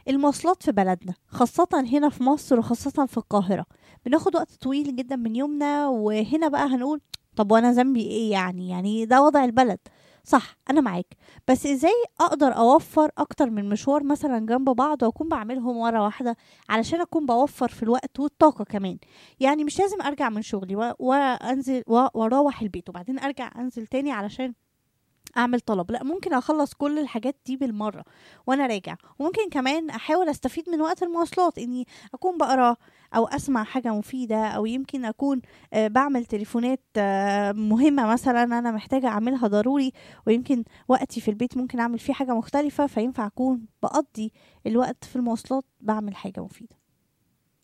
المواصلات في بلدنا خاصة هنا في مصر وخاصة في القاهرة بناخد وقت طويل جدا من يومنا وهنا بقى هنقول طب وانا ذنبي ايه يعني يعني ده وضع البلد صح انا معاك بس ازاي اقدر اوفر اكتر من مشوار مثلا جنب بعض واكون بعملهم مره واحده علشان اكون بوفر في الوقت والطاقه كمان يعني مش لازم ارجع من شغلي و- وانزل و- واروح البيت وبعدين ارجع انزل تاني علشان اعمل طلب لا ممكن اخلص كل الحاجات دي بالمره وانا راجع وممكن كمان احاول استفيد من وقت المواصلات اني اكون بقرا او اسمع حاجه مفيده او يمكن اكون آه، بعمل تليفونات آه، مهمه مثلا انا محتاجه اعملها ضروري ويمكن وقتي في البيت ممكن اعمل فيه حاجه مختلفه فينفع اكون بقضي الوقت في المواصلات بعمل حاجه مفيده